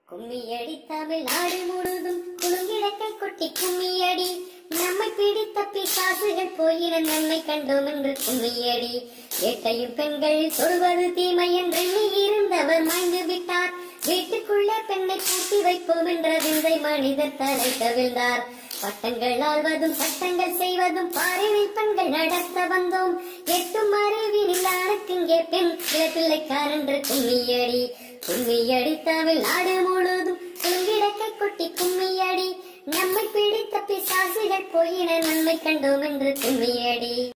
கும்மியடி தமிழ்நாடு முழுதும் குலுங்கிடக்கை கொட்டி கும்மியடி நம்மை பிடித்த பிசாசுகள் போயின நன்மை கண்டோம் என்று கும்மியடி ஏட்டையும் பெண்கள் சொல்வது தீமை என்றெண்ணி இருந்தவர் மாய்ந்து விட்டார் வீட்டுக்குள்ளே பெண்ணை பூட்டி வைப்போம் என்ற விந்தை மனிதர் தலை கவிழ்ந்தார் பட்டங்கள் ஆள்வதும் சட்டங்கள் செய்வதும் பாரினில் பெண்கள் நடத்த வந்தோம் எட்டும் அறிவினில் ஆணுக்குங்கே பெண் பிள்ளைக்கார் என்று கும்மியடி கும்மியடி தமிழ்நாடு முழுதும் குங்கிடக்கை கொட்டி கும்மியடி நம்மை பிடித்த பிசாசுகள் போயின நன்மை கண்டோம் என்று கும்மியடி